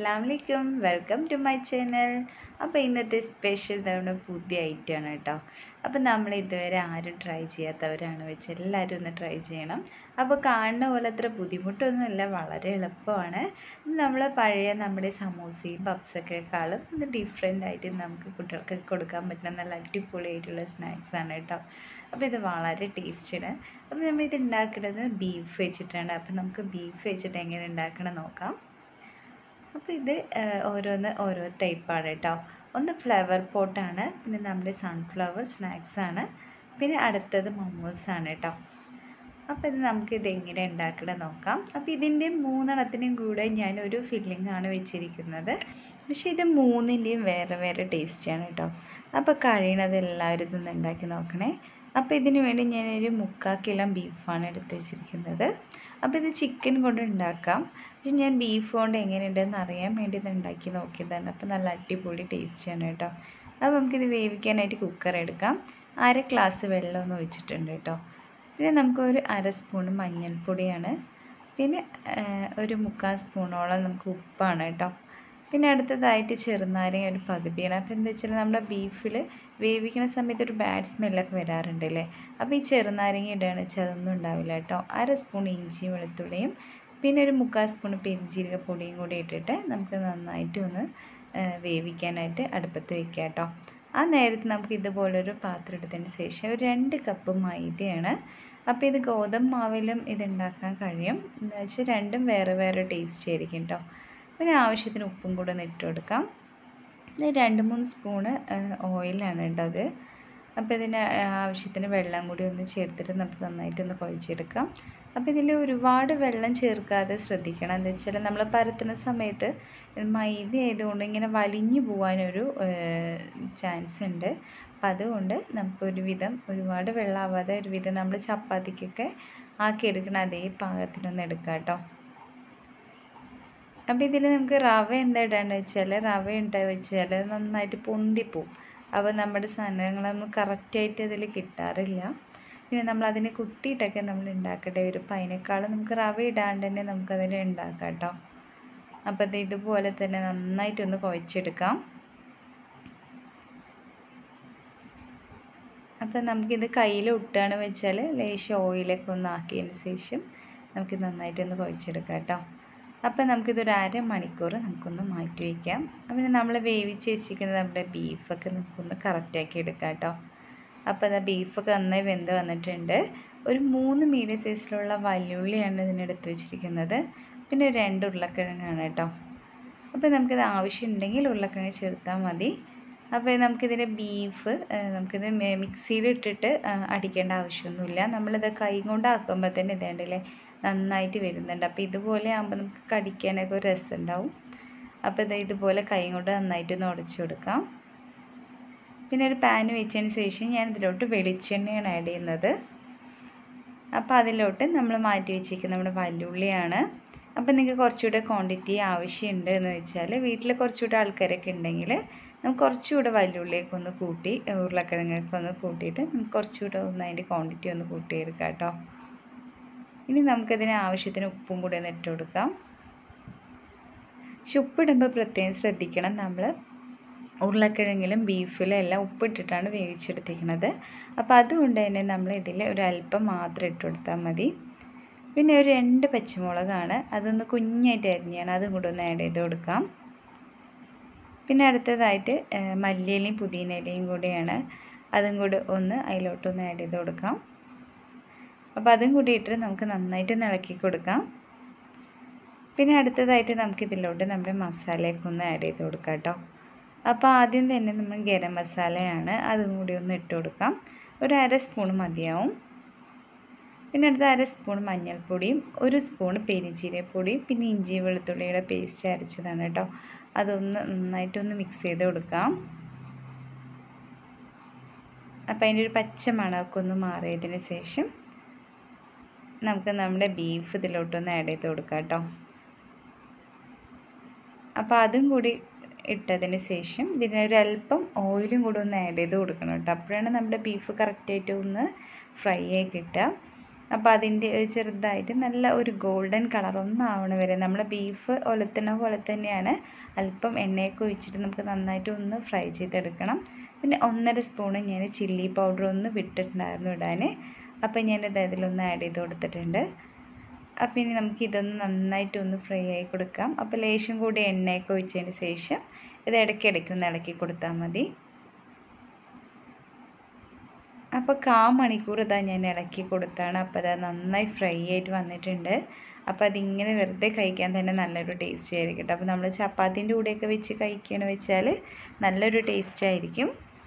അസ്സലാമലൈക്കും welcome to my channel അപ്പോൾ ഇന്നത്തെ സ്പെഷ്യൽ നമ്മുടെ പുതിയ ഐറ്റമാണ് കേട്ടോ അപ്പോൾ നമ്മൾ ഇതുവരെ ആരും ട്രൈ ചെയ്യാത്തവരാണ് വെച്ച് എല്ലാവരും ഒന്ന് ട്രൈ ചെയ്യണം അപ്പോൾ കാണുന്ന പോലെ അത്ര ബുദ്ധിമുട്ടൊന്നുമില്ല വളരെ എളുപ്പമാണ് നമ്മൾ പഴയ നമ്മുടെ സമൂസയും പപ്സൊക്കെക്കാളും ഒന്ന് ഡിഫറെൻ്റ് ആയിട്ട് നമുക്ക് കുട്ടികൾക്ക് കൊടുക്കാൻ പറ്റുന്ന നല്ല അടിപൊളിയായിട്ടുള്ള സ്നാക്സ് ആണ് കേട്ടോ അപ്പോൾ ഇത് വളരെ ടേസ്റ്റിയാണ് അപ്പോൾ നമ്മൾ ഇത് ഉണ്ടാക്കുന്നത് ബീഫ് വെച്ചിട്ടാണ് അപ്പോൾ നമുക്ക് ബീഫ് വെച്ചിട്ട് എങ്ങനെ ഉണ്ടാക്കണം നോക്കാം അപ്പോൾ ഇത് ഓരോന്ന് ഓരോ ടൈപ്പാണ് കേട്ടോ ഒന്ന് ഫ്ലവർ പോട്ടാണ് പിന്നെ നമ്മുടെ സൺഫ്ലവർ സ്നാക്സ് ആണ് പിന്നെ അടുത്തത് മൊമോസാണ് കേട്ടോ അപ്പോൾ ഇത് നമുക്ക് ഇത് എങ്ങനെ ഉണ്ടാക്കണം നോക്കാം അപ്പോൾ ഇതിൻ്റെ മൂന്നെണ്ണത്തിനും കൂടെ ഞാനൊരു ഫില്ലിംഗ് ആണ് വെച്ചിരിക്കുന്നത് പക്ഷേ ഇത് മൂന്നിൻ്റെയും വേറെ വേറെ ടേസ്റ്റാണ് കേട്ടോ അപ്പോൾ കഴിയണത് എല്ലാവരും ഇതൊന്ന് ഉണ്ടാക്കി നോക്കണേ അപ്പോൾ ഇതിന് വേണ്ടി ഞാനൊരു മുക്കാൽ കിലോ ബീഫാണ് എടുത്ത് വെച്ചിരിക്കുന്നത് അപ്പോൾ ഇത് ചിക്കൻ കൊണ്ട് ഉണ്ടാക്കാം പക്ഷെ ഞാൻ ബീഫ് കൊണ്ട് എങ്ങനെയുണ്ടെന്ന് അറിയാൻ വേണ്ടി ഇത് ഉണ്ടാക്കി നോക്കിയതാണ് അപ്പോൾ നല്ല അടിപൊളി ടേസ്റ്റാണ് കേട്ടോ അപ്പോൾ നമുക്കിത് വേവിക്കാനായിട്ട് കുക്കർ എടുക്കാം അര ഗ്ലാസ് വെള്ളം ഒഴിച്ചിട്ടുണ്ട് കേട്ടോ പിന്നെ നമുക്ക് ഒരു അര സ്പൂൺ മഞ്ഞൾപ്പൊടിയാണ് പിന്നെ ഒരു മുക്കാൽ സ്പൂണോളം നമുക്ക് ഉപ്പാണ് കേട്ടോ പിന്നെ അടുത്തതായിട്ട് ചെറുനാരങ്ങ ഒരു പകുതിയാണ് അപ്പോൾ എന്താ വെച്ചാൽ നമ്മുടെ ബീഫിൽ വേവിക്കുന്ന സമയത്ത് ഒരു ബാഡ് സ്മെല്ലൊക്കെ വരാറുണ്ട് അല്ലേ അപ്പോൾ ഈ ചെറുനാരങ്ങ ഇടുകയാണ് വെച്ചാൽ അതൊന്നും ഉണ്ടാവില്ല കേട്ടോ അര സ്പൂൺ ഇഞ്ചിയും വെളുത്തുള്ളിയും പിന്നെ ഒരു മുക്കാൽ സ്പൂൺ പെരിഞ്ജീരക പൊടിയും കൂടി ഇട്ടിട്ട് നമുക്ക് നന്നായിട്ട് ഒന്ന് വേവിക്കാനായിട്ട് അടുപ്പത്ത് വെക്കാം കേട്ടോ ആ നേരത്ത് നമുക്ക് ഇതുപോലൊരു പാത്രം എടുത്തതിന് ശേഷം ഒരു രണ്ട് കപ്പ് മൈദയാണ് അപ്പോൾ ഇത് ഗോതമ്പ് മാവിലും ഇത് ഉണ്ടാക്കാൻ കഴിയും എന്ന് വെച്ചാൽ രണ്ടും വേറെ വേറെ ടേസ്റ്റ് ആയിരിക്കും കേട്ടോ പിന്നെ ആവശ്യത്തിന് ഉപ്പും കൂടെ ഒന്ന് ഇട്ട് കൊടുക്കാം രണ്ട് മൂന്ന് സ്പൂണ് ഓയിലാണ് കേട്ടോ അത് അപ്പോൾ ഇതിന് ആവശ്യത്തിന് വെള്ളം കൂടി ഒന്ന് ചേർത്തിട്ട് നമുക്ക് നന്നായിട്ടൊന്ന് കുഴച്ചെടുക്കാം അപ്പോൾ ഇതിൽ ഒരുപാട് വെള്ളം ചേർക്കാതെ ശ്രദ്ധിക്കണം എന്താ വെച്ചാൽ നമ്മൾ പരത്തുന്ന സമയത്ത് മൈദ ആയതുകൊണ്ട് ഇങ്ങനെ വലിഞ്ഞു പോകാനൊരു ചാൻസ് ഉണ്ട് അപ്പം അതുകൊണ്ട് നമുക്ക് ഒരുവിധം ഒരുപാട് വെള്ളമാവാതെ ഒരുവിധം നമ്മൾ ചപ്പാത്തിക്കൊക്കെ ആക്കിയെടുക്കണം അതേ പാകത്തിനൊന്ന് എടുക്കാം കേട്ടോ അപ്പോൾ ഇതിൽ നമുക്ക് റവ എന്താ ഇടാന്ന് വെച്ചാൽ റവ ഉണ്ടാ വെച്ചാൽ നന്നായിട്ട് പൊന്തിപ്പോവും അപ്പോൾ നമ്മുടെ സാധനങ്ങളൊന്നും കറക്റ്റായിട്ട് അതിൽ കിട്ടാറില്ല പിന്നെ നമ്മൾ അതിനെ കുത്തിയിട്ടൊക്കെ നമ്മൾ ഉണ്ടാക്കേണ്ടി വരും അപ്പോൾ അതിനേക്കാളും നമുക്ക് റവ ഇടാണ്ട് തന്നെ നമുക്കതിൽ ഉണ്ടാക്കാം കേട്ടോ അപ്പോൾ അത് ഇതുപോലെ തന്നെ നന്നായിട്ടൊന്ന് കുഴച്ചെടുക്കാം അപ്പം നമുക്കിത് കയ്യിൽ ഒട്ടുകയാണ് വെച്ചാൽ ലേശം ഓയിലൊക്കെ ഒന്ന് ആക്കിയതിന് ശേഷം നമുക്ക് നന്നായിട്ടൊന്ന് കുഴച്ചെടുക്കാം കേട്ടോ അപ്പോൾ നമുക്കിതൊരു അര മണിക്കൂർ നമുക്കൊന്ന് മാറ്റി വയ്ക്കാം അപ്പം നമ്മൾ വേവിച്ച് വെച്ചിരിക്കുന്നത് നമ്മുടെ ബീഫൊക്കെ നമുക്കൊന്ന് കറക്റ്റാക്കി എടുക്കാം കേട്ടോ അപ്പോൾ അത് ബീഫൊക്കെ നന്നായി വെന്ത് വന്നിട്ടുണ്ട് ഒരു മൂന്ന് മീഡിയം സൈസിലുള്ള വല്യുള്ളിയാണ് ഇതിനെടുത്ത് വെച്ചിരിക്കുന്നത് പിന്നെ രണ്ട് ഉരുളക്കിഴങ്ങാണ് കേട്ടോ അപ്പോൾ നമുക്കിത് ആവശ്യമുണ്ടെങ്കിൽ ഉരുളക്കിഴങ്ങ് ചേർത്താൽ മതി അപ്പോൾ നമുക്കിതിൻ്റെ ബീഫ് നമുക്കിത് മിക്സിയിൽ ഇട്ടിട്ട് അടിക്കേണ്ട ആവശ്യമൊന്നുമില്ല നമ്മളിത് കൈ കൊണ്ട് ആക്കുമ്പോൾ തന്നെ ഇതേണ്ടല്ലേ നന്നായിട്ട് വരുന്നുണ്ട് അപ്പോൾ ഇതുപോലെ ആകുമ്പോൾ നമുക്ക് കടിക്കാനൊക്കെ ഒരു രസമുണ്ടാവും അപ്പോൾ ഇത് ഇതുപോലെ കൈ കൊണ്ട് നന്നായിട്ട് ഒന്ന് ഉടച്ചു കൊടുക്കാം പിന്നെ ഒരു പാൻ വെച്ചതിന് ശേഷം ഞാൻ ഇതിലോട്ട് വെളിച്ചെണ്ണയാണ് ആഡ് ചെയ്യുന്നത് അപ്പോൾ അതിലോട്ട് നമ്മൾ മാറ്റി വെച്ചിരിക്കുന്ന നമ്മുടെ വല്ലുള്ളിയാണ് അപ്പോൾ നിങ്ങൾക്ക് കുറച്ചുകൂടെ ക്വാണ്ടിറ്റി ആവശ്യമുണ്ട് എന്ന് വെച്ചാൽ വീട്ടിൽ കുറച്ചുകൂടെ ആൾക്കാരൊക്കെ ഉണ്ടെങ്കിൽ നമുക്ക് കുറച്ചുകൂടെ വല്ലുള്ളിയൊക്കെ ഒന്ന് കൂട്ടി ഉരുളക്കിഴങ്ങൊക്കെ ഒന്ന് കൂട്ടിയിട്ട് നമുക്ക് കുറച്ചുകൂടെ ഒന്ന് അതിൻ്റെ ക്വാണ്ടിറ്റി ഒന്ന് കൂട്ടിയെടുക്കാം കേട്ടോ ഇനി നമുക്കതിന് ആവശ്യത്തിന് ഉപ്പും കൂടി ഒന്ന് ഇട്ട് കൊടുക്കാം പക്ഷെ ഉപ്പിടുമ്പോൾ പ്രത്യേകം ശ്രദ്ധിക്കണം നമ്മൾ ഉരുളക്കിഴങ്ങിലും ബീഫിലും എല്ലാം ഉപ്പിട്ടിട്ടാണ് വേവിച്ചെടുത്തിരിക്കുന്നത് അപ്പോൾ അതുകൊണ്ട് തന്നെ നമ്മൾ ഇതിൽ ഒരു അല്പം മാത്രം ഇട്ട് കൊടുത്താൽ മതി പിന്നെ ഒരു രണ്ട് പച്ചമുളകാണ് അതൊന്ന് കുഞ്ഞായിട്ട് അരിഞ്ഞാണ് അതും കൂടെ ഒന്ന് ആഡ് ചെയ്ത് കൊടുക്കാം പിന്നെ അടുത്തതായിട്ട് മല്ലിയിലയും പുതിനയിലയും കൂടിയാണ് അതും കൂടി ഒന്ന് അതിലോട്ടൊന്ന് ആഡ് ചെയ്ത് കൊടുക്കാം അപ്പോൾ അതും കൂടി ഇട്ട് നമുക്ക് നന്നായിട്ട് ഇളക്കി കൊടുക്കാം പിന്നെ അടുത്തതായിട്ട് നമുക്ക് ഇതിലോട്ട് നമ്മുടെ മസാലയൊക്കെ ഒന്ന് ആഡ് ചെയ്ത് കൊടുക്കാം കേട്ടോ അപ്പോൾ ആദ്യം തന്നെ നമ്മൾ ഗരം മസാലയാണ് അതും കൂടി ഒന്ന് ഇട്ട് കൊടുക്കാം ഒരു അര സ്പൂൺ മതിയാവും പിന്നെ അടുത്ത അര സ്പൂൺ മഞ്ഞൾപ്പൊടിയും ഒരു സ്പൂൺ പെരിഞ്ചീരപ്പൊടിയും പിന്നെ ഇഞ്ചി വെളുത്തുള്ളിയുടെ പേസ്റ്റ് അരച്ചതാണ് കേട്ടോ അതൊന്ന് നന്നായിട്ടൊന്ന് മിക്സ് ചെയ്ത് കൊടുക്കാം അപ്പോൾ അതിൻ്റെ ഒരു പച്ച മണമൊക്കെ ഒന്ന് മാറിയതിന് ശേഷം നമുക്ക് നമ്മുടെ ബീഫ് ഇതിലോട്ടൊന്ന് ആഡ് ചെയ്ത് കൊടുക്കാം കേട്ടോ അപ്പോൾ അതും കൂടി ഇട്ടതിന് ശേഷം ഇതിനൊരല്പം ഓയിലും കൂടി ഒന്ന് ആഡ് ചെയ്ത് കൊടുക്കണം കേട്ടോ അപ്പോഴാണ് നമ്മുടെ ബീഫ് കറക്റ്റായിട്ട് ഒന്ന് ഫ്രൈ ആയി കിട്ടുക അപ്പോൾ അതിൻ്റെ ഒരു ചെറുതായിട്ട് നല്ല ഒരു ഗോൾഡൻ കളർ ഒന്നും ആവണ വരെ നമ്മൾ ബീഫ് ഒലത്തണ പോലെ തന്നെയാണ് അല്പം എണ്ണയൊക്കെ ഒഴിച്ചിട്ട് നമുക്ക് നന്നായിട്ട് ഒന്ന് ഫ്രൈ ചെയ്തെടുക്കണം പിന്നെ ഒന്നര സ്പൂണ് ഞാൻ ചില്ലി പൗഡർ ഒന്ന് വിട്ടിട്ടുണ്ടായിരുന്നു ഇടാൻ അപ്പോൾ ഞാനിത് അതിലൊന്ന് ആഡ് ചെയ്ത് കൊടുത്തിട്ടുണ്ട് അപ്പോൾ ഇനി നമുക്ക് ഇതൊന്ന് നന്നായിട്ടൊന്ന് ഫ്രൈ ആയി കൊടുക്കാം അപ്പോൾ ലേശം കൂടി എണ്ണയൊക്കെ ഒഴിച്ചതിന് ശേഷം ഇത് ഇടയ്ക്കിടയ്ക്ക് ഒന്ന് ഇളക്കി കൊടുത്താൽ മതി അപ്പോൾ കാ മണിക്കൂർ ഇതാ ഞാൻ ഇളക്കി കൊടുത്താണ് അപ്പോൾ അത് നന്നായി ഫ്രൈ ആയിട്ട് വന്നിട്ടുണ്ട് അപ്പോൾ അതിങ്ങനെ വെറുതെ കഴിക്കാൻ തന്നെ നല്ലൊരു ടേസ്റ്റ് ആയിരിക്കും കേട്ടോ അപ്പോൾ നമ്മൾ ചപ്പാത്തിൻ്റെ കൂടെയൊക്കെ വെച്ച് കഴിക്കുകയാണ് വെച്ചാൽ നല്ലൊരു ടേസ്റ്റ് ആയിരിക്കും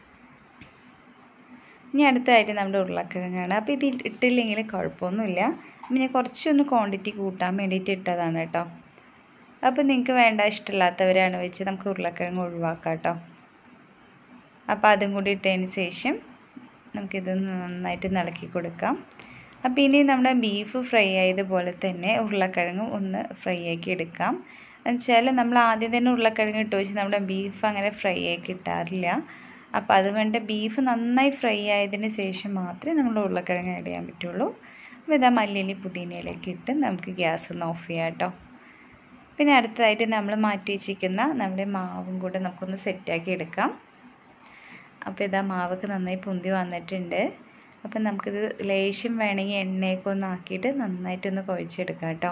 ഇനി അടുത്തായിട്ട് നമ്മുടെ ഉരുളക്കിഴങ്ങാണ് അപ്പോൾ ഇത് ഇട്ടില്ലെങ്കിൽ കുഴപ്പമൊന്നുമില്ല അപ്പം ഞാൻ കുറച്ചൊന്ന് ക്വാണ്ടിറ്റി കൂട്ടാൻ വേണ്ടിയിട്ട് ഇട്ടതാണ് കേട്ടോ അപ്പോൾ നിങ്ങൾക്ക് വേണ്ട ഇഷ്ടമില്ലാത്തവരാണ് വെച്ച് നമുക്ക് ഉരുളക്കിഴങ്ങ് ഒഴിവാക്കാം കേട്ടോ അപ്പോൾ അതും കൂടി ഇട്ടതിന് ശേഷം നമുക്കിത് നന്നായിട്ട് ഇളക്കി കൊടുക്കാം അപ്പോൾ ഇനി നമ്മുടെ ബീഫ് ഫ്രൈ ആയതുപോലെ തന്നെ ഉരുളക്കിഴങ്ങും ഒന്ന് ഫ്രൈ ആക്കി എടുക്കാം എന്നുവെച്ചാൽ നമ്മൾ ആദ്യം തന്നെ ഉരുളക്കിഴങ്ങ് ഇട്ട് വെച്ച് നമ്മുടെ ബീഫ് അങ്ങനെ ഫ്രൈ ആക്കി കിട്ടാറില്ല അപ്പോൾ അതുകൊണ്ട് ബീഫ് നന്നായി ഫ്രൈ ആയതിന് ശേഷം മാത്രമേ നമ്മൾ ഉരുളക്കിഴങ്ങ് ആഡ് ചെയ്യാൻ പറ്റുള്ളൂ അപ്പോൾ ഇതാ മല്ലിയിലി പുതിനയിലേക്ക് ഇട്ട് നമുക്ക് ഗ്യാസ് ഒന്ന് ഓഫ് ചെയ്യാം കേട്ടോ പിന്നെ അടുത്തതായിട്ട് നമ്മൾ മാറ്റി വെച്ചിരിക്കുന്ന നമ്മുടെ മാവും കൂടെ നമുക്കൊന്ന് സെറ്റാക്കി എടുക്കാം അപ്പോൾ ഇതാ മാവൊക്കെ നന്നായി പൊന്തി വന്നിട്ടുണ്ട് അപ്പം നമുക്കിത് ലേശം വേണമെങ്കിൽ എണ്ണയൊക്കെ ഒന്ന് ആക്കിയിട്ട് നന്നായിട്ടൊന്ന് കുഴച്ചെടുക്കാം കേട്ടോ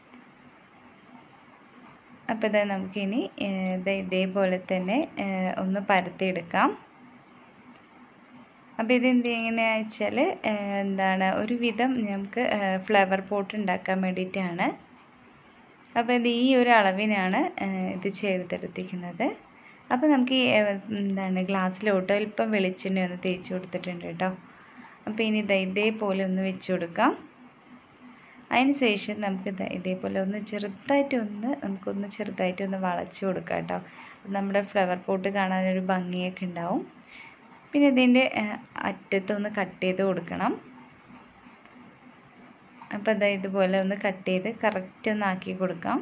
അപ്പോൾ ഇതാ നമുക്കിനി ഇത് ഇതേപോലെ തന്നെ ഒന്ന് പരത്തിയെടുക്കാം അപ്പോൾ ഇത് എന്ത് എങ്ങനെയാണെന്ന് വെച്ചാൽ എന്താണ് ഒരു വിധം നമുക്ക് ഫ്ലവർ പോട്ട് ഉണ്ടാക്കാൻ വേണ്ടിയിട്ടാണ് അപ്പോൾ ഇത് ഈ ഒരു അളവിനാണ് ഇത് ചെയ്തെടുത്തിരിക്കുന്നത് അപ്പോൾ നമുക്ക് ഈ എന്താണ് ഗ്ലാസ്സിലോട്ട് അല്പം വെളിച്ചെണ്ണ ഒന്ന് തേച്ച് കൊടുത്തിട്ടുണ്ട് കേട്ടോ അപ്പോൾ ഇനി ഇതാ ഇതേപോലെ ഒന്ന് വെച്ച് കൊടുക്കാം അതിന് ശേഷം നമുക്ക് ഇതേപോലെ ഒന്ന് ചെറുതായിട്ട് ഒന്ന് നമുക്കൊന്ന് ചെറുതായിട്ട് ഒന്ന് വളച്ച് കൊടുക്കാം കേട്ടോ നമ്മുടെ ഫ്ലവർ പോട്ട് കാണാനൊരു ഭംഗിയൊക്കെ ഉണ്ടാവും പിന്നെ ഇതിൻ്റെ അറ്റത്തൊന്ന് കട്ട് ചെയ്ത് കൊടുക്കണം അപ്പോൾ അതാ ഇതുപോലെ ഒന്ന് കട്ട് ചെയ്ത് കറക്റ്റ് ഒന്ന് ആക്കി കൊടുക്കാം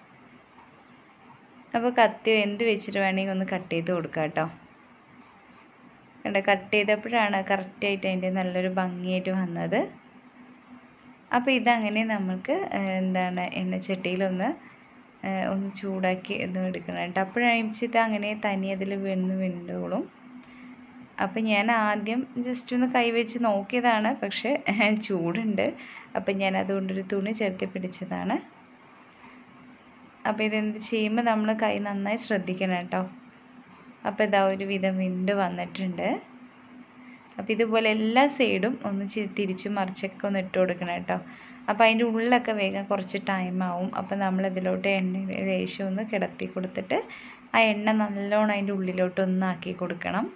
അപ്പോൾ കത്തിയോ എന്ത് വെച്ചിട്ട് വേണമെങ്കിൽ ഒന്ന് കട്ട് ചെയ്ത് കൊടുക്കാം കേട്ടോ കണ്ട കട്ട് ചെയ്തപ്പോഴാണ് കറക്റ്റായിട്ട് അതിൻ്റെ നല്ലൊരു ഭംഗിയായിട്ട് വന്നത് അപ്പോൾ ഇതങ്ങനെ നമുക്ക് എന്താണ് എണ്ണച്ചട്ടിയിലൊന്ന് ഒന്ന് ചൂടാക്കി ഒന്ന് എടുക്കണം കേട്ടോ അപ്പോഴാണ് ഇത് അങ്ങനെ തനി അതിൽ വീണ് വീണ്ടോളും അപ്പം ഞാൻ ആദ്യം ജസ്റ്റ് ഒന്ന് കൈവച്ച് നോക്കിയതാണ് പക്ഷേ ചൂടുണ്ട് അപ്പം ഞാൻ അതുകൊണ്ടൊരു തുണി ചേർത്ത് പിടിച്ചതാണ് അപ്പോൾ ഇതെന്ത് ചെയ്യുമ്പോൾ നമ്മൾ കൈ നന്നായി ശ്രദ്ധിക്കണം കേട്ടോ അപ്പോൾ ഇതാ ഒരു വിധം വിണ്ട് വന്നിട്ടുണ്ട് അപ്പോൾ ഇതുപോലെ എല്ലാ സൈഡും ഒന്ന് തിരിച്ച് മറിച്ചൊക്കെ ഒന്ന് ഇട്ട് കൊടുക്കണം കേട്ടോ അപ്പോൾ അതിൻ്റെ ഉള്ളിലൊക്കെ വേഗം കുറച്ച് ടൈം ആവും അപ്പോൾ നമ്മൾ ഇതിലോട്ട് എണ്ണ ലേശം ഒന്ന് കിടത്തി കൊടുത്തിട്ട് ആ എണ്ണ നല്ലോണം അതിൻ്റെ ഉള്ളിലോട്ട് ഒന്ന് ആക്കി കൊടുക്കണം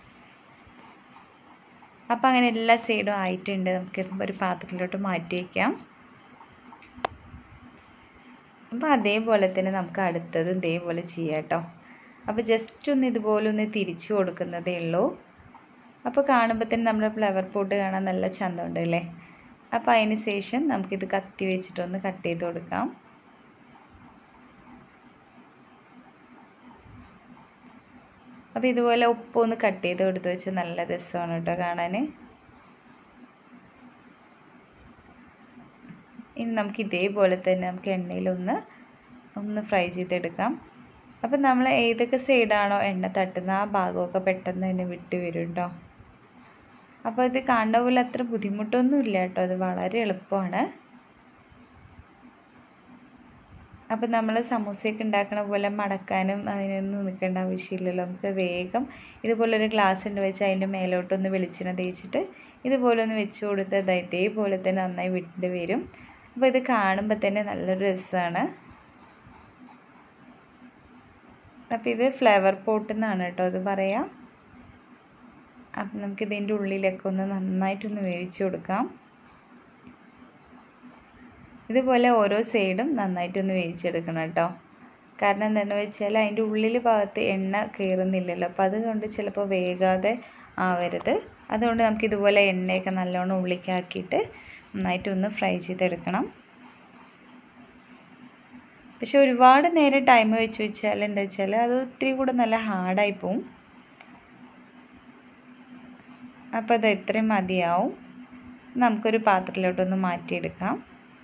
അപ്പോൾ അങ്ങനെ എല്ലാ സൈഡും ആയിട്ടുണ്ട് നമുക്ക് ഒരു പാത്രത്തിലോട്ട് മാറ്റി വയ്ക്കാം അപ്പോൾ അതേപോലെ തന്നെ നമുക്ക് അടുത്തത് ഇതേപോലെ ചെയ്യാം കേട്ടോ അപ്പോൾ ജസ്റ്റ് ഒന്ന് ഇതുപോലെ ഒന്ന് തിരിച്ചു കൊടുക്കുന്നതേ ഉള്ളൂ അപ്പോൾ കാണുമ്പോൾ തന്നെ നമ്മുടെ ഫ്ലവർ പോട്ട് കാണാൻ നല്ല ചന്തമുണ്ട് അല്ലേ അപ്പോൾ അതിന് ശേഷം നമുക്കിത് കത്തി വെച്ചിട്ടൊന്ന് കട്ട് ചെയ്ത് കൊടുക്കാം അപ്പോൾ ഇതുപോലെ ഉപ്പൊന്ന് കട്ട് ചെയ്ത് കൊടുത്ത് വെച്ച് നല്ല രസമാണ് കേട്ടോ കാണാൻ ഇനി നമുക്ക് ഇതേപോലെ തന്നെ നമുക്ക് എണ്ണയിലൊന്ന് ഒന്ന് ഫ്രൈ ചെയ്തെടുക്കാം അപ്പം നമ്മൾ ഏതൊക്കെ സൈഡാണോ എണ്ണ തട്ടുന്ന ആ ഭാഗമൊക്കെ പെട്ടെന്ന് തന്നെ വിട്ട് വരും കേട്ടോ അപ്പോൾ ഇത് കാണുന്ന പോലെ അത്ര ബുദ്ധിമുട്ടൊന്നും ഇല്ല കേട്ടോ അത് വളരെ എളുപ്പമാണ് അപ്പം നമ്മൾ സമൂസയൊക്കെ ഉണ്ടാക്കണ പോലെ മടക്കാനും അതിനൊന്നും നിൽക്കേണ്ട ആവശ്യമില്ലല്ലോ നമുക്ക് വേഗം ഇതുപോലെ ഒരു ഗ്ലാസ് ഉണ്ട് വെച്ച് അതിൻ്റെ മേലോട്ടൊന്ന് വെളിച്ചെണ്ണ തേച്ചിട്ട് ഇതുപോലെ ഒന്ന് വെച്ച് കൊടുത്ത് ഇതേപോലെ തന്നെ നന്നായി വിട്ട് വരും അപ്പോൾ ഇത് കാണുമ്പോൾ തന്നെ നല്ലൊരു രസമാണ് അപ്പോൾ ഇത് ഫ്ലവർ പോട്ട് എന്നാണ് കേട്ടോ ഇത് പറയാം അപ്പം നമുക്ക് ഇതിൻ്റെ ഉള്ളിലൊക്കെ ഒന്ന് നന്നായിട്ടൊന്ന് വേവിച്ച് കൊടുക്കാം ഇതുപോലെ ഓരോ സൈഡും നന്നായിട്ടൊന്ന് വേവിച്ചെടുക്കണം കേട്ടോ കാരണം എന്താണെന്ന് വെച്ചാൽ അതിൻ്റെ ഉള്ളിൽ ഭാഗത്ത് എണ്ണ കയറുന്നില്ലല്ലോ അപ്പോൾ അതുകൊണ്ട് ചിലപ്പോൾ വേകാതെ ആവരുത് അതുകൊണ്ട് നമുക്ക് ഇതുപോലെ എണ്ണയൊക്കെ നല്ലോണം ഉള്ളിക്കാക്കിയിട്ട് നന്നായിട്ടൊന്ന് ഫ്രൈ ചെയ്തെടുക്കണം പക്ഷെ ഒരുപാട് നേരം ടൈം വെച്ച് വെച്ചാൽ എന്താ വെച്ചാൽ അത് ഒത്തിരി കൂടെ നല്ല ഹാർഡായി പോവും അപ്പോൾ അത് എത്രയും മതിയാവും നമുക്കൊരു പാത്രത്തിലോട്ടൊന്ന് മാറ്റിയെടുക്കാം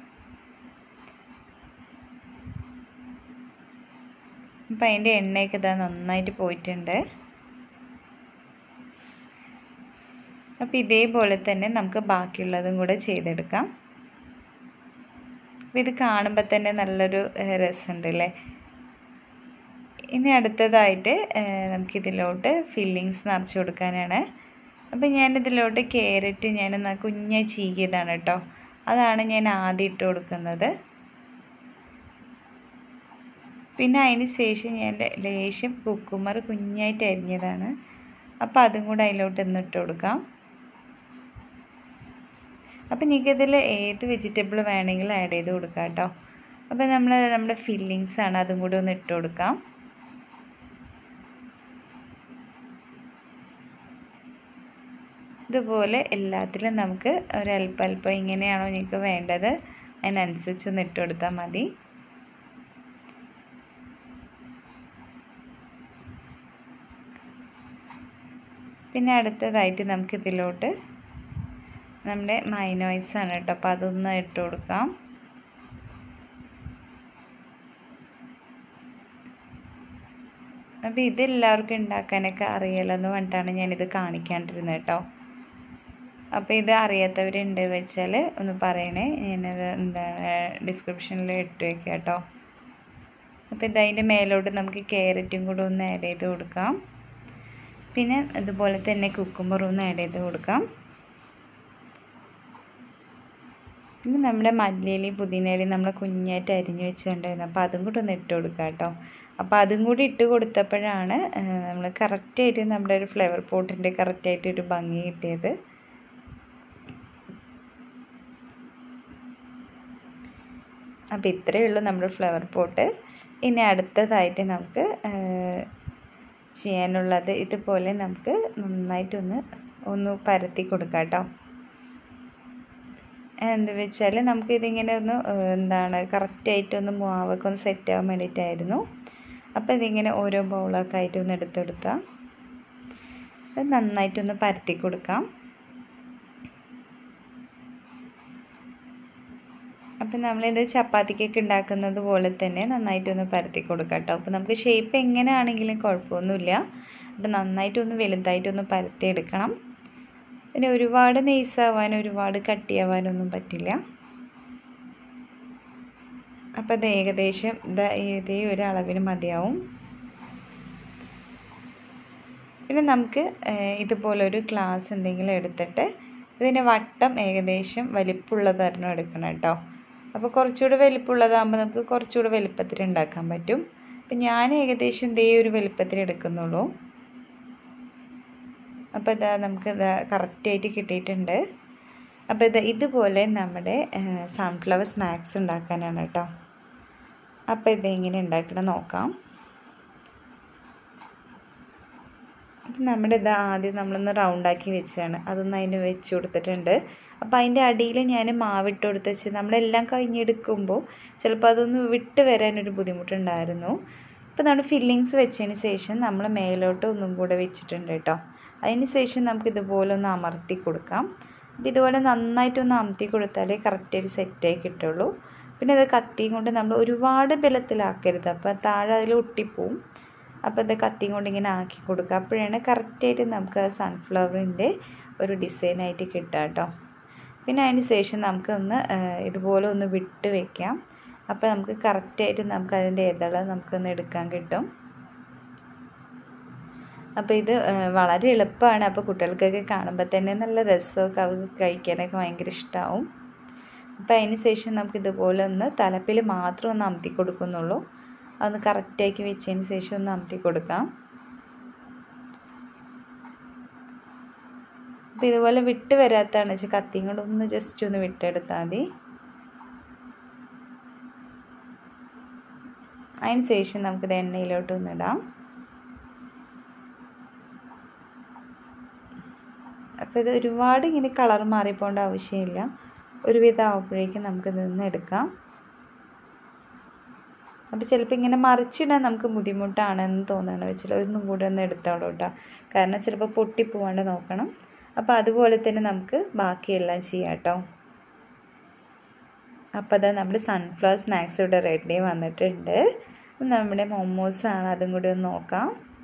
അപ്പം അതിൻ്റെ എണ്ണയൊക്കെ ഇതാ നന്നായിട്ട് പോയിട്ടുണ്ട് അപ്പോൾ ഇതേപോലെ തന്നെ നമുക്ക് ബാക്കിയുള്ളതും കൂടെ ചെയ്തെടുക്കാം അപ്പോൾ ഇത് കാണുമ്പോൾ തന്നെ നല്ലൊരു രസമുണ്ട് അല്ലേ ഇനി അടുത്തതായിട്ട് നമുക്കിതിലോട്ട് ഫില്ലിങ്സ് നിറച്ച് കൊടുക്കാനാണ് അപ്പോൾ ഞാനിതിലോട്ട് ക്യാരറ്റ് ഞാൻ കുഞ്ഞായി ചീകിയതാണ് കേട്ടോ അതാണ് ഞാൻ ആദ്യം ഇട്ട് കൊടുക്കുന്നത് പിന്നെ അതിന് ശേഷം ഞാൻ ലേശം കുക്കുമർ കുഞ്ഞായിട്ട് അരിഞ്ഞതാണ് അപ്പോൾ അതും കൂടെ അതിലോട്ട് ഒന്ന് ഇട്ട് കൊടുക്കാം അപ്പോൾ നിങ്ങൾക്ക് ഇതിൽ ഏത് വെജിറ്റബിൾ വേണമെങ്കിലും ആഡ് ചെയ്ത് കൊടുക്കാം കേട്ടോ അപ്പോൾ നമ്മൾ നമ്മുടെ ഫില്ലിങ്സ് ആണ് അതും കൂടി ഒന്ന് ഇട്ട് കൊടുക്കാം ഇതുപോലെ എല്ലാത്തിലും നമുക്ക് ഒരല്പം അല്പം ഇങ്ങനെയാണോ നിങ്ങൾക്ക് വേണ്ടത് അതിനനുസരിച്ച് ഒന്ന് ഇട്ട് കൊടുത്താൽ മതി പിന്നെ അടുത്തതായിട്ട് നമുക്കിതിലോട്ട് നമ്മുടെ മൈനോയ്സ് ആണ് കേട്ടോ അപ്പോൾ അതൊന്ന് ഇട്ട് കൊടുക്കാം അപ്പോൾ ഇതെല്ലാവർക്കും ഉണ്ടാക്കാനൊക്കെ അറിയാലോ പറഞ്ഞിട്ടാണ് ഞാനിത് കാണിക്കാണ്ടിരുന്നത് കേട്ടോ അപ്പോൾ ഇത് അറിയാത്തവരുണ്ട് വെച്ചാൽ ഒന്ന് പറയണേ ഞാനത് എന്താണ് ഡിസ്ക്രിപ്ഷനിൽ ഇട്ട് വയ്ക്കാം കേട്ടോ അപ്പോൾ ഇതതിൻ്റെ മേലോട്ട് നമുക്ക് ക്യാരറ്റും കൂടെ ഒന്ന് ആഡ് ചെയ്ത് കൊടുക്കാം പിന്നെ അതുപോലെ തന്നെ കുക്കുമ്പറും ഒന്ന് ആഡ് ചെയ്ത് കൊടുക്കാം പിന്നെ നമ്മുടെ മല്ലിയിലയും പുതിനയിലയും നമ്മൾ കുഞ്ഞായിട്ട് അരിഞ്ഞ് വെച്ചിട്ടുണ്ടായിരുന്നു അപ്പോൾ അതും കൂടി ഒന്ന് ഇട്ട് കൊടുക്കാം കേട്ടോ അപ്പോൾ അതും കൂടി ഇട്ട് കൊടുത്തപ്പോഴാണ് നമ്മൾ കറക്റ്റായിട്ട് നമ്മുടെ ഒരു ഫ്ലേവർ പോട്ടിൻ്റെ കറക്റ്റായിട്ട് ഒരു ഭംഗി കിട്ടിയത് അപ്പോൾ ഇത്രയേ ഉള്ളൂ നമ്മുടെ ഫ്ലവർ പോട്ട് ഇനി അടുത്തതായിട്ട് നമുക്ക് ചെയ്യാനുള്ളത് ഇതുപോലെ നമുക്ക് നന്നായിട്ടൊന്ന് ഒന്ന് പരത്തി കൊടുക്കാം കേട്ടോ എന്താ വെച്ചാൽ നമുക്കിതിങ്ങനെ ഒന്ന് എന്താണ് കറക്റ്റായിട്ടൊന്ന് മാവൊക്കെ ഒന്ന് സെറ്റ് ആവാൻ വേണ്ടിയിട്ടായിരുന്നു അപ്പോൾ ഇതിങ്ങനെ ഓരോ ബൗളൊക്കെ ആയിട്ട് ഒന്ന് എടുത്തെടുക്കാം അത് നന്നായിട്ടൊന്ന് പരത്തി കൊടുക്കാം അപ്പം നമ്മളിത് ചപ്പാത്തിക്കൊക്കെ ഉണ്ടാക്കുന്നത് പോലെ തന്നെ നന്നായിട്ടൊന്ന് പരത്തി കൊടുക്കാം കേട്ടോ അപ്പോൾ നമുക്ക് ഷേപ്പ് എങ്ങനെയാണെങ്കിലും കുഴപ്പമൊന്നുമില്ല അപ്പം നന്നായിട്ടൊന്ന് വലുതായിട്ടൊന്ന് പരത്തി എടുക്കണം പിന്നെ ഒരുപാട് നെയ്സാവാൻ ഒരുപാട് കട്ടിയാവാനൊന്നും പറ്റില്ല അപ്പോൾ അത് ഏകദേശം ഇതാ ഇതേ ഒരു അളവിന് മതിയാവും പിന്നെ നമുക്ക് ഇതുപോലൊരു ഗ്ലാസ് എന്തെങ്കിലും എടുത്തിട്ട് ഇതിൻ്റെ വട്ടം ഏകദേശം വലിപ്പമുള്ളതായിരുന്നു എടുക്കണം കേട്ടോ അപ്പോൾ കുറച്ചുകൂടി വലിപ്പമുള്ളതാകുമ്പോൾ നമുക്ക് കുറച്ചുകൂടി വലിപ്പത്തിൽ ഉണ്ടാക്കാൻ പറ്റും അപ്പം ഞാൻ ഏകദേശം ഇതേ ഒരു വലിപ്പത്തിൽ എടുക്കുന്നുള്ളൂ അപ്പോൾ ഇതാ നമുക്ക് ഇതാ കറക്റ്റായിട്ട് കിട്ടിയിട്ടുണ്ട് അപ്പോൾ ഇത് ഇതുപോലെ നമ്മുടെ സൺഫ്ലവർ സ്നാക്സ് ഉണ്ടാക്കാനാണ് കേട്ടോ അപ്പോൾ ഇതെങ്ങനെ ഉണ്ടാക്കണം നോക്കാം അപ്പം നമ്മുടെ ഇത് ആദ്യം നമ്മളൊന്ന് റൗണ്ടാക്കി വെച്ചാണ് അതൊന്ന് അതിന് വെച്ച് കൊടുത്തിട്ടുണ്ട് അപ്പോൾ അതിൻ്റെ അടിയിൽ ഞാൻ മാവിട്ട് കൊടുത്ത് വെച്ച് നമ്മളെല്ലാം കഴിഞ്ഞെടുക്കുമ്പോൾ ചിലപ്പോൾ അതൊന്ന് വിട്ട് വരാനൊരു ബുദ്ധിമുട്ടുണ്ടായിരുന്നു അപ്പോൾ നമ്മൾ ഫില്ലിങ്സ് വെച്ചതിന് ശേഷം നമ്മൾ മേലോട്ട് ഒന്നും കൂടെ വെച്ചിട്ടുണ്ട് കേട്ടോ അതിന് ശേഷം നമുക്ക് ഇതുപോലെ ഒന്ന് അമർത്തി കൊടുക്കാം അപ്പോൾ ഇതുപോലെ നന്നായിട്ടൊന്ന് അമർത്തി കൊടുത്താലേ കറക്റ്റായിട്ട് സെറ്റായി കിട്ടുള്ളൂ പിന്നെ അത് കത്തിയും കൊണ്ട് നമ്മൾ ഒരുപാട് ബലത്തിലാക്കരുത് അപ്പോൾ താഴെ അതിൽ ഒട്ടിപ്പോവും അപ്പോൾ ഇത് കത്തിയും കൊണ്ട് ഇങ്ങനെ ആക്കി കൊടുക്കുക അപ്പോഴാണ് കറക്റ്റായിട്ട് നമുക്ക് സൺഫ്ലവറിൻ്റെ ഒരു ഡിസൈനായിട്ട് കിട്ടുക കേട്ടോ പിന്നെ അതിന് ശേഷം നമുക്കൊന്ന് ഇതുപോലെ ഒന്ന് വിട്ട് വെക്കാം അപ്പോൾ നമുക്ക് കറക്റ്റായിട്ട് നമുക്ക് അതിൻ്റെ ഇതള നമുക്കൊന്ന് എടുക്കാൻ കിട്ടും അപ്പോൾ ഇത് വളരെ എളുപ്പമാണ് അപ്പോൾ കുട്ടികൾക്കൊക്കെ കാണുമ്പോൾ തന്നെ നല്ല രസമൊക്കെ അവർക്ക് കഴിക്കാനൊക്കെ ഭയങ്കര ഇഷ്ടമാവും അപ്പോൾ അതിന് ശേഷം നമുക്ക് ഇതുപോലെ ഒന്ന് തലപ്പിൽ മാത്രം ഒന്ന് അമർത്തി കൊടുക്കുന്നുള്ളൂ അതൊന്ന് കറക്റ്റാക്കി വെച്ചതിന് ശേഷം ഒന്ന് അമർത്തി കൊടുക്കാം അപ്പോൾ ഇതുപോലെ വിട്ട് വരാത്തതാണ് വെച്ചാൽ കത്തിയും കൂടെ ഒന്ന് ജസ്റ്റ് ഒന്ന് വിട്ടെടുത്താൽ മതി അതിന് ശേഷം നമുക്കിത് എണ്ണയിലോട്ട് ഒന്ന് ഇടാം അപ്പോൾ ഇത് ഒരുപാട് ഇങ്ങനെ കളർ മാറിപ്പോണ്ട ആവശ്യമില്ല ഒരുവിധം ആവുമ്പോഴേക്കും നമുക്ക് നിന്ന് എടുക്കാം അപ്പോൾ ചിലപ്പോൾ ഇങ്ങനെ മറിച്ചിടാൻ നമുക്ക് ബുദ്ധിമുട്ടാണെന്ന് തോന്നുകയാണ് വെച്ചാൽ ഒന്നും കൂടെ ഒന്ന് എടുത്തോളൂ കേട്ടോ കാരണം ചിലപ്പോൾ പൊട്ടിപ്പോവാണ്ട് നോക്കണം അപ്പോൾ അതുപോലെ തന്നെ നമുക്ക് ബാക്കിയെല്ലാം ചെയ്യാം കേട്ടോ അപ്പോൾ അതാ നമ്മുടെ സൺഫ്ലവർ സ്നാക്സ് ഇവിടെ റെഡി വന്നിട്ടുണ്ട് നമ്മുടെ മൊമോസാണ് അതും കൂടി ഒന്ന് നോക്കാം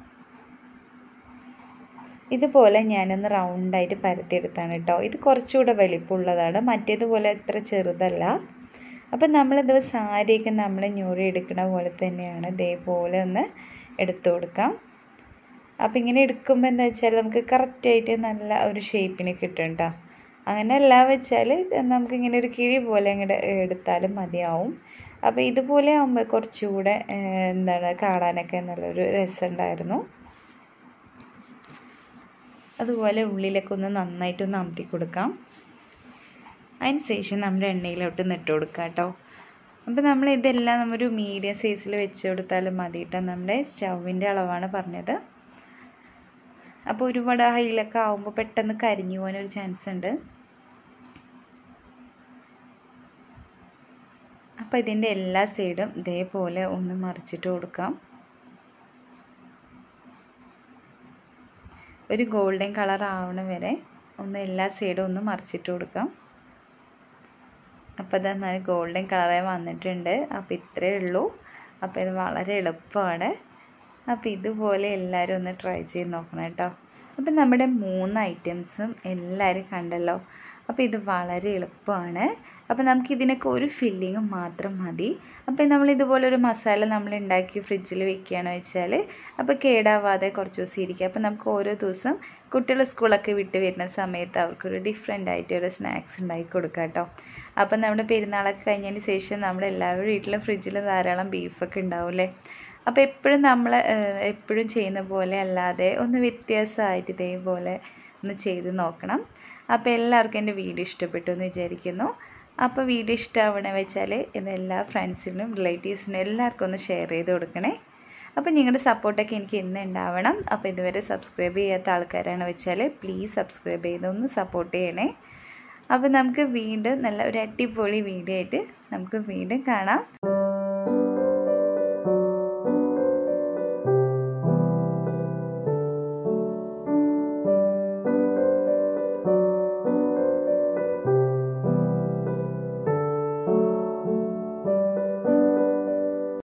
ഇതുപോലെ ഞാനൊന്ന് റൗണ്ടായിട്ട് പരത്തിയെടുത്താണ് കേട്ടോ ഇത് കുറച്ചുകൂടെ വലിപ്പമുള്ളതാണ് മറ്റേതുപോലെ അത്ര ചെറുതല്ല അപ്പം നമ്മളിത് സാരിയൊക്കെ നമ്മൾ ഞൂറി എടുക്കുന്ന പോലെ തന്നെയാണ് ഇതേപോലെ ഒന്ന് എടുത്തു കൊടുക്കാം അപ്പം ഇങ്ങനെ എടുക്കുമ്പോൾ എന്താ വെച്ചാൽ നമുക്ക് കറക്റ്റായിട്ട് നല്ല ഒരു ഷേപ്പിന് കിട്ടും കേട്ടോ അങ്ങനെ അല്ല വെച്ചാൽ നമുക്കിങ്ങനെ ഒരു കിഴി പോലെ അങ്ങോട്ട് എടുത്താലും മതിയാവും അപ്പോൾ ഇതുപോലെ ആകുമ്പോൾ കുറച്ചുകൂടെ എന്താണ് കാണാനൊക്കെ നല്ലൊരു രസമുണ്ടായിരുന്നു അതുപോലെ ഉള്ളിലൊക്കെ ഒന്ന് നന്നായിട്ടൊന്ന് അമർത്തി കൊടുക്കാം അതിന് ശേഷം നമ്മുടെ എണ്ണയിലോട്ട് നിട്ട് കൊടുക്കുക കേട്ടോ അപ്പോൾ നമ്മൾ ഇതെല്ലാം നമ്മൊരു മീഡിയം സൈസിൽ വെച്ച് കൊടുത്താലും മതി കേട്ടോ നമ്മുടെ സ്റ്റൗവിൻ്റെ അളവാണ് പറഞ്ഞത് അപ്പോൾ ഒരുപാട് ഹൈലൊക്കെ ആകുമ്പോൾ പെട്ടെന്ന് കരിഞ്ഞു പോകാനൊരു ചാൻസ് ഉണ്ട് അപ്പോൾ ഇതിൻ്റെ എല്ലാ സൈഡും ഇതേപോലെ ഒന്ന് മറിച്ചിട്ട് കൊടുക്കാം ഒരു ഗോൾഡൻ കളർ ആവണ വരെ ഒന്ന് എല്ലാ സൈഡും ഒന്ന് മറിച്ചിട്ട് കൊടുക്കാം അപ്പോൾ അത് ഗോൾഡൻ കളറായി വന്നിട്ടുണ്ട് അപ്പോൾ ഇത്രയേ ഉള്ളൂ അപ്പോൾ ഇത് വളരെ എളുപ്പമാണ് അപ്പോൾ ഇതുപോലെ എല്ലാവരും ഒന്ന് ട്രൈ ചെയ്ത് നോക്കണം കേട്ടോ അപ്പം നമ്മുടെ മൂന്ന് ഐറ്റംസും എല്ലാവരും കണ്ടല്ലോ അപ്പോൾ ഇത് വളരെ എളുപ്പമാണ് അപ്പോൾ നമുക്ക് ഇതിനൊക്കെ ഒരു ഫില്ലിങ് മാത്രം മതി അപ്പോൾ നമ്മൾ ഇതുപോലെ ഒരു മസാല നമ്മൾ ഉണ്ടാക്കി ഫ്രിഡ്ജിൽ വെക്കുകയാണ് വെച്ചാൽ അപ്പോൾ കേടാവാതെ കുറച്ച് ദിവസം ഇരിക്കുക അപ്പോൾ നമുക്ക് ഓരോ ദിവസം കുട്ടികൾ സ്കൂളൊക്കെ വിട്ട് വരുന്ന സമയത്ത് അവർക്കൊരു ഡിഫറെൻ്റ് ആയിട്ട് ഒരു സ്നാക്സ് ഉണ്ടാക്കി കൊടുക്കുക കേട്ടോ അപ്പം നമ്മുടെ പെരുന്നാളൊക്കെ കഴിഞ്ഞതിന് ശേഷം നമ്മുടെ എല്ലാവരും വീട്ടിലും ഫ്രിഡ്ജിൽ ധാരാളം ബീഫൊക്കെ ഉണ്ടാവില്ലേ അപ്പോൾ എപ്പോഴും നമ്മൾ എപ്പോഴും ചെയ്യുന്ന പോലെ അല്ലാതെ ഒന്ന് വ്യത്യാസമായിട്ട് ഇതേപോലെ ഒന്ന് ചെയ്ത് നോക്കണം അപ്പോൾ എല്ലാവർക്കും എൻ്റെ വീഡിയോ ഇഷ്ടപ്പെട്ടു എന്ന് വിചാരിക്കുന്നു അപ്പോൾ വീഡിയോ ഇഷ്ടമാവണേ വെച്ചാൽ ഇത് എല്ലാ ഫ്രണ്ട്സിനും റിലേറ്റീവ്സിനും എല്ലാവർക്കും ഒന്ന് ഷെയർ ചെയ്ത് കൊടുക്കണേ അപ്പോൾ നിങ്ങളുടെ സപ്പോർട്ടൊക്കെ എനിക്ക് ഇന്ന് ഉണ്ടാവണം അപ്പോൾ ഇതുവരെ സബ്സ്ക്രൈബ് ചെയ്യാത്ത ആൾക്കാരാണ് വെച്ചാൽ പ്ലീസ് സബ്സ്ക്രൈബ് ചെയ്ത് ഒന്ന് സപ്പോർട്ട് ചെയ്യണേ അപ്പോൾ നമുക്ക് വീണ്ടും നല്ല ഒരു അടിപൊളി വീഡിയോ ആയിട്ട് നമുക്ക് വീണ്ടും കാണാം